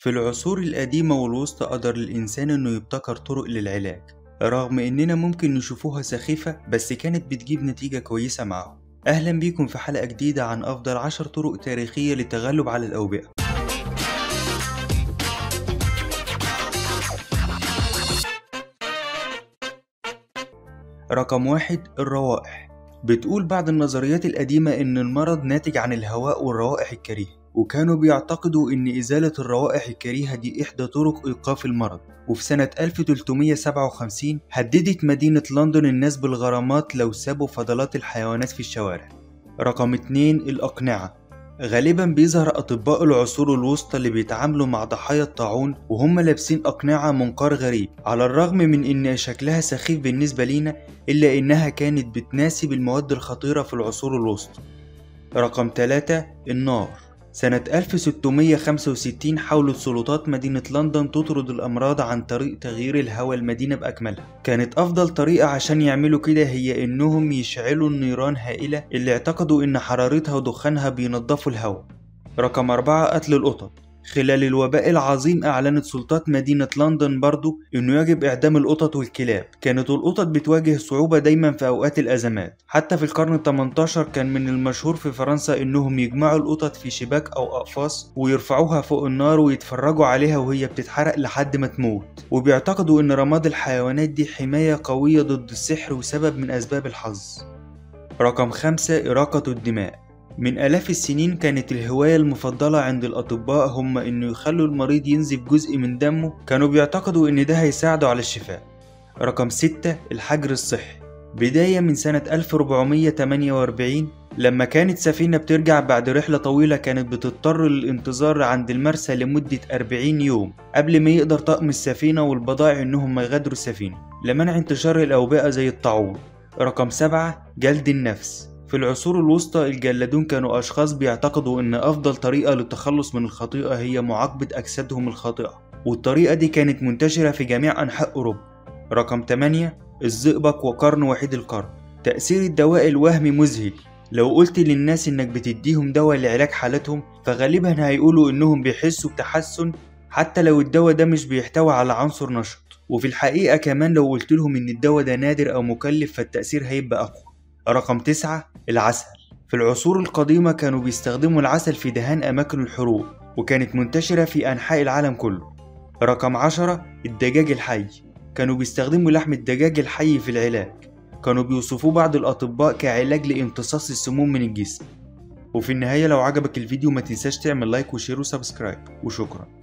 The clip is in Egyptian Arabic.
في العصور القديمة والوسطى قدر الإنسان إنه يبتكر طرق للعلاج رغم إننا ممكن نشوفوها سخيفة بس كانت بتجيب نتيجة كويسة معاهم أهلا بيكم في حلقة جديدة عن أفضل عشر طرق تاريخية للتغلب على الأوبئة رقم واحد الروائح بتقول بعض النظريات القديمة إن المرض ناتج عن الهواء والروائح الكريهة وكانوا بيعتقدوا إن إزالة الروائح الكريهة دي إحدى طرق إيقاف المرض وفي سنة 1357 هددت مدينة لندن الناس بالغرامات لو سابوا فضلات الحيوانات في الشوارع رقم 2 الأقنعة غالبا بيظهر أطباء العصور الوسطى اللي بيتعاملوا مع ضحايا الطاعون وهم لابسين أقنعة منقار غريب على الرغم من إن شكلها سخيف بالنسبة لينا إلا إنها كانت بتناسب المواد الخطيرة في العصور الوسطى رقم 3 النار سنة 1665 حاولت سلطات مدينة لندن تطرد الأمراض عن طريق تغيير الهواء المدينة بأكملها كانت أفضل طريقة عشان يعملوا كده هي إنهم يشعلوا النيران هائلة اللي اعتقدوا إن حرارتها ودخانها بينضفوا الهواء رقم أربعة قتل القطط خلال الوباء العظيم أعلنت سلطات مدينة لندن برضو إنه يجب إعدام القطط والكلاب كانت القطط بتواجه صعوبة دايما في أوقات الأزمات حتى في القرن ال18 كان من المشهور في فرنسا إنهم يجمعوا القطط في شباك أو أقفاص ويرفعوها فوق النار ويتفرجوا عليها وهي بتتحرق لحد ما تموت وبيعتقدوا إن رماد الحيوانات دي حماية قوية ضد السحر وسبب من أسباب الحظ رقم خمسة إراقة الدماء من آلاف السنين كانت الهواية المفضلة عند الأطباء هم إنه يخلوا المريض ينزف جزء من دمه كانوا بيعتقدوا إن ده هيساعده على الشفاء رقم ستة الحجر الصحي بداية من سنة 1448 لما كانت سفينة بترجع بعد رحلة طويلة كانت بتضطر للانتظار عند المرسى لمدة 40 يوم قبل ما يقدر طقم السفينة والبضائع إنهم ما يغادروا السفينة لمنع انتشار الأوبئة زي الطاعون رقم سبعة جلد النفس في العصور الوسطى الجلادون كانوا أشخاص بيعتقدوا إن أفضل طريقة للتخلص من الخطيئة هي معاقبة أجسادهم الخاطئة والطريقة دي كانت منتشرة في جميع أنحاء أوروبا رقم 8 الزئبق وقرن وحيد القرن تأثير الدواء الوهمي مذهل لو قلت للناس إنك بتديهم دواء لعلاج حالتهم فغالبا هيقولوا إنهم بيحسوا بتحسن حتى لو الدواء ده مش بيحتوي على عنصر نشط وفي الحقيقة كمان لو قلت لهم إن الدواء ده نادر أو مكلف فالتأثير هيبقى أقوى رقم تسعة العسل في العصور القديمة كانوا بيستخدموا العسل في دهان أماكن الحروب وكانت منتشرة في أنحاء العالم كله رقم عشرة الدجاج الحي كانوا بيستخدموا لحم الدجاج الحي في العلاج كانوا بيوصفوه بعض الأطباء كعلاج لامتصاص السموم من الجسم وفي النهاية لو عجبك الفيديو ما تنساش تعمل لايك وشير وسبسكرايب وشكرا